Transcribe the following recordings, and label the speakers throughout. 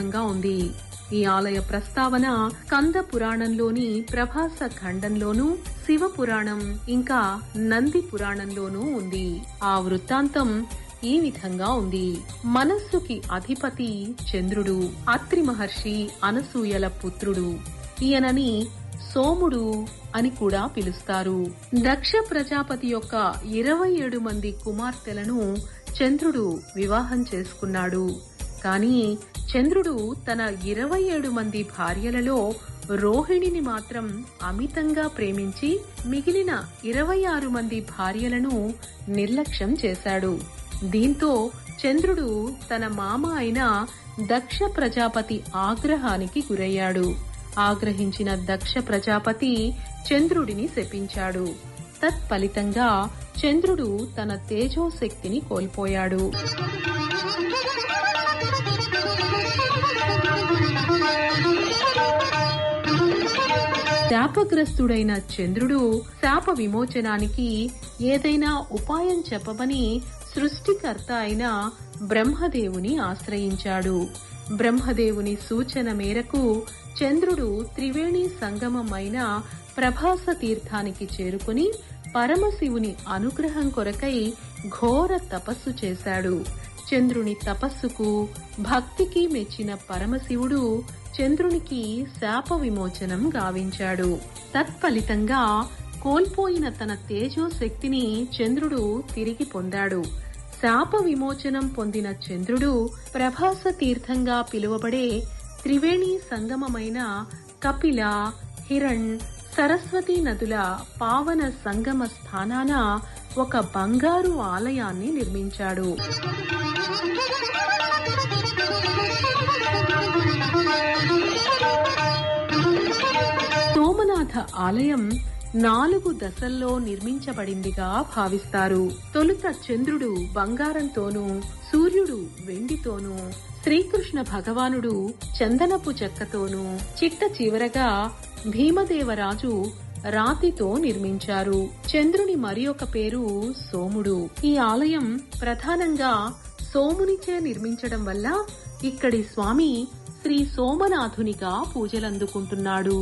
Speaker 1: విధంగా ఉంది ఈ ఆలయ ప్రస్తావన కంద పురాణంలోని ప్రభాస ఖండంలోనూ శివ పురాణం ఇంకా నంది పురాణంలోనూ ఉంది ఆ వృత్తాంతం ఈ విధంగా ఉంది మనస్సుకి అధిపతి చంద్రుడు అత్రి మహర్షి అనసూయల పుత్రుడు ఈయనని సోముడు అని కూడా పిలుస్తారు దక్ష ప్రజాపతి యొక్క ఇరవై ఏడు మంది కుమార్తెలను చంద్రుడు వివాహం చేసుకున్నాడు కానీ చంద్రుడు తన ఇరవై ఏడు మంది భార్యలలో రోహిణిని మాత్రం అమితంగా ప్రేమించి మిగిలిన ఇరవై ఆరు మంది భార్యలను నిర్లక్ష్యం చేశాడు దీంతో చంద్రుడు తన మామ అయిన దక్ష ప్రజాపతి ఆగ్రహానికి గురయ్యాడు ఆగ్రహించిన దక్ష ప్రజాపతి చంద్రుడిని శపించాడు తత్ఫలితంగా చంద్రుడు తన తేజోశక్తిని కోల్పోయాడు శాపగ్రస్తుడైన చంద్రుడు శాప విమోచనానికి ఏదైనా ఉపాయం చెప్పమని సృష్టికర్త అయిన బ్రహ్మదేవుని ఆశ్రయించాడు బ్రహ్మదేవుని సూచన మేరకు చంద్రుడు త్రివేణి సంగమమైన ప్రభాస తీర్థానికి చేరుకుని పరమశివుని అనుగ్రహం కొరకై ఘోర తపస్సు చేశాడు చంద్రుని తపస్సుకు భక్తికి మెచ్చిన పరమశివుడు చంద్రునికి శాప విమోచనం గావించాడు తత్ఫలితంగా కోల్పోయిన తన తేజో శక్తిని చంద్రుడు తిరిగి పొందాడు శాప విమోచనం పొందిన చంద్రుడు ప్రభాస తీర్థంగా పిలువబడే త్రివేణి సంగమమైన కపిల హిరణ్ సరస్వతి నదుల పావన సంగమ స్థానాన ఒక బంగారు ఆలయాన్ని నిర్మించాడు సోమనాథ ఆలయం నాలుగు దశల్లో నిర్మించబడిందిగా భావిస్తారు తొలుత చంద్రుడు బంగారంతోనూ సూర్యుడు వెండితోనూ శ్రీకృష్ణ భగవానుడు చందనపు చెక్కతోనూ చిట్ట చివరగా భీమదేవరాజు రాతితో నిర్మించారు చంద్రుని మరి ఒక పేరు సోముడు ఈ ఆలయం ప్రధానంగా సోమునిచే నిర్మించడం వల్ల ఇక్కడి స్వామి శ్రీ సోమనాథునిగా పూజలందుకుంటున్నాడు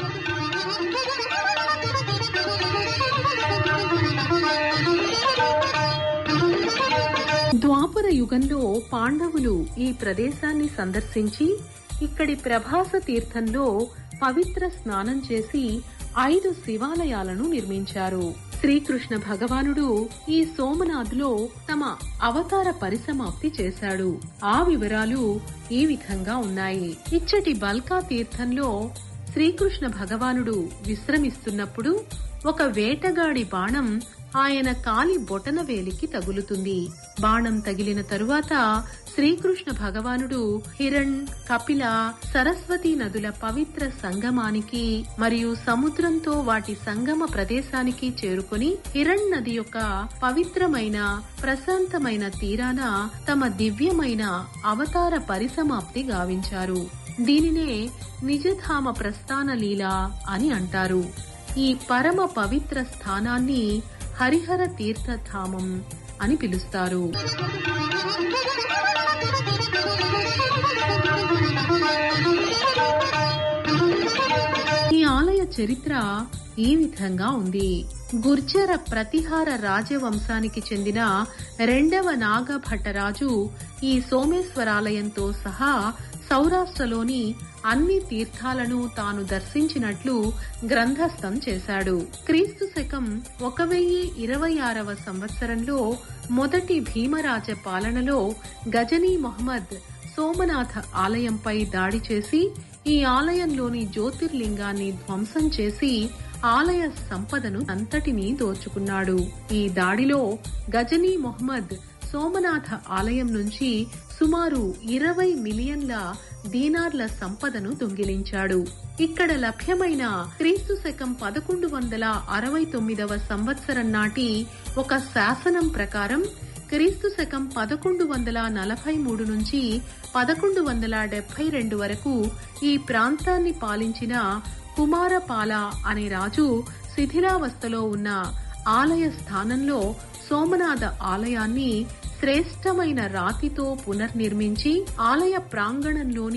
Speaker 1: ద్వాపర యుగంలో పాండవులు ఈ ప్రదేశాన్ని సందర్శించి ఇక్కడి ప్రభాస తీర్థంలో పవిత్ర స్నానం చేసి ఐదు శివాలయాలను నిర్మించారు శ్రీకృష్ణ భగవానుడు ఈ సోమనాథ్లో తమ అవతార పరిసమాప్తి చేశాడు ఆ వివరాలు ఈ విధంగా ఉన్నాయి ఇచ్చటి బల్కా తీర్థంలో శ్రీకృష్ణ భగవానుడు విశ్రమిస్తున్నప్పుడు ఒక వేటగాడి బాణం ఆయన కాలి బొటన వేలికి తగులుతుంది బాణం తగిలిన తరువాత శ్రీకృష్ణ భగవానుడు హిరణ్ కపిల సరస్వతి నదుల పవిత్ర సంగమానికి మరియు సముద్రంతో వాటి సంగమ ప్రదేశానికి చేరుకుని హిరణ్ నది యొక్క పవిత్రమైన ప్రశాంతమైన తీరాన తమ దివ్యమైన అవతార పరిసమాప్తి గావించారు దీనినే నిజధామ ప్రస్థాన లీల అని అంటారు ఈ పరమ పవిత్ర స్థానాన్ని హరిహర తీర్థధామం అని పిలుస్తారు ఈ ఆలయ చరిత్ర ఈ విధంగా ఉంది గుర్జర ప్రతిహార రాజవంశానికి చెందిన రెండవ నాగభట్టరాజు ఈ సోమేశ్వరాలయంతో సహా సౌరాష్ట్రలోని అన్ని తీర్థాలను తాను దర్శించినట్లు గ్రంథస్థం చేశాడు క్రీస్తు శకం ఒక వెయ్యి ఇరవై ఆరవ సంవత్సరంలో మొదటి భీమరాజ పాలనలో గజనీ మొహమ్మద్ సోమనాథ ఆలయంపై దాడి చేసి ఈ ఆలయంలోని జ్యోతిర్లింగాన్ని ధ్వంసం చేసి ఆలయ సంపదను అంతటినీ దోచుకున్నాడు ఈ దాడిలో గజనీ మొహమ్మద్ సోమనాథ ఆలయం నుంచి సుమారు ఇరవై మిలియన్ల దీనార్ల సంపదను దొంగిలించాడు ఇక్కడ లభ్యమైన క్రీస్తు శకం పదకొండు వందల అరవై తొమ్మిదవ సంవత్సరం నాటి ఒక శాసనం ప్రకారం క్రీస్తు శకం పదకొండు వందల నలభై మూడు నుంచి పదకొండు వందల డెబ్బై రెండు వరకు ఈ ప్రాంతాన్ని పాలించిన కుమారపాల అనే రాజు శిథిలావస్థలో ఉన్న ఆలయ స్థానంలో సోమనాథ ఆలయాన్ని శ్రేష్టమైన రాతితో పునర్నిర్మించి ఆలయ ప్రాంగణంలోని